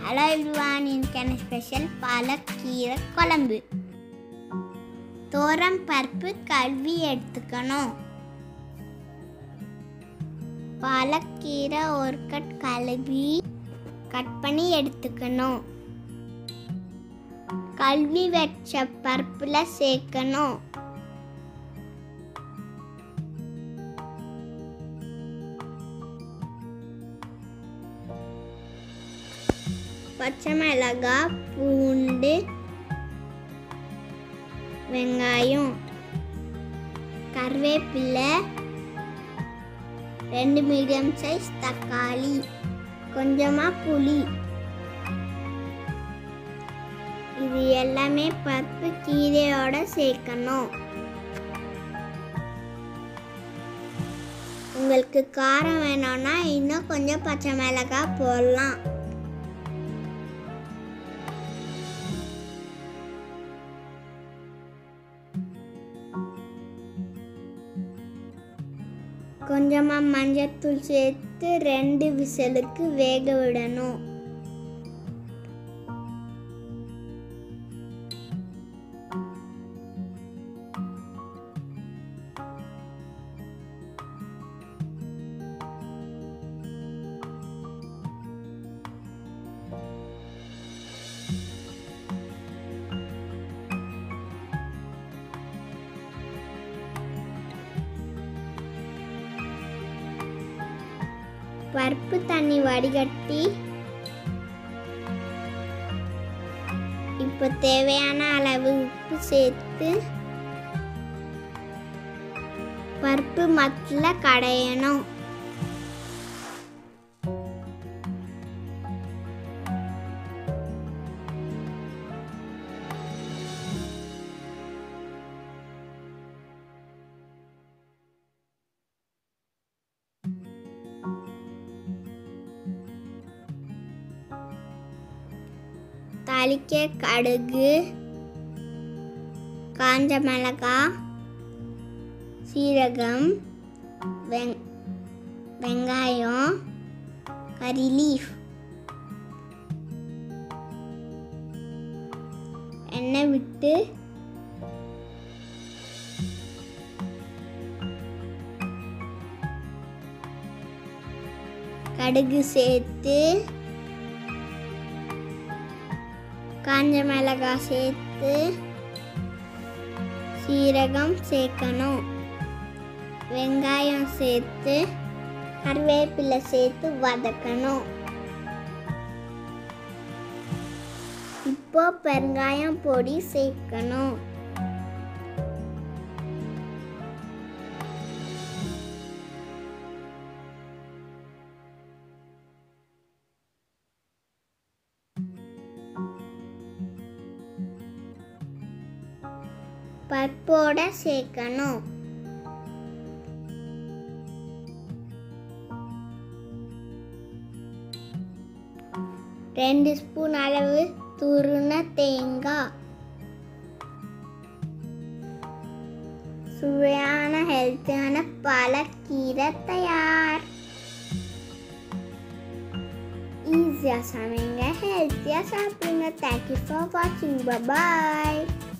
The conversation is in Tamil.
ஹலோ எவ்ரிவான் இன்னைக்கான ஸ்பெஷல் பாலக்கீரை குழம்பு தோரம் பருப்பு கழுவி எடுத்துக்கணும் பாலக்கீரை ஒரு கட் கழுவி கட் பண்ணி எடுத்துக்கணும் கழுவி வச்ச பருப்பில் சேர்க்கணும் பச்சை மிளகாய் பூண்டு வெங்காயம் கருவேப்பிலை ரெண்டு மீடியம் சைஸ் தக்காளி கொஞ்சமாக புளி இது எல்லாமே பருப்பு கீரையோட சேர்க்கணும் உங்களுக்கு காரம் வேணும்னா இன்னும் கொஞ்சம் பச்சை மிளகாய் போடலாம் கொஞ்சமாக மஞ்சத்தூள் சேர்த்து ரெண்டு விசிலுக்கு வேக விடணும் பருப்பு தண்ணி வடிகட்டி இப்போ தேவையான அளவு உப்பு சேர்த்து பருப்பு மத்தில் கடையணும் தாளிக்க கடுகு காஞ்ச மிளகாய் சீரகம் வெங் வெங்காயம் கறி லீஃப் எண்ணெய் விட்டு கடுகு சேர்த்து காஞ்ச மிளகாய் சேர்த்து சீரகம் சேர்க்கணும் வெங்காயம் சேர்த்து கருவேப்பிலை சேர்த்து வதக்கணும் இப்போ பெருங்காயம் பொடி சேர்க்கணும் பருப்போட சேர்க்கணும் ரெண்டு ஸ்பூன் அளவு துருண தேங்காய் சுவையான ஹெல்த்தியான பாலக்கீரை தயார் ஈஸியாக சமைங்க ஹெல்த்தியாக சாப்பிடுங்க தேங்க்யூ ஃபார் வாட்சிங் பாய்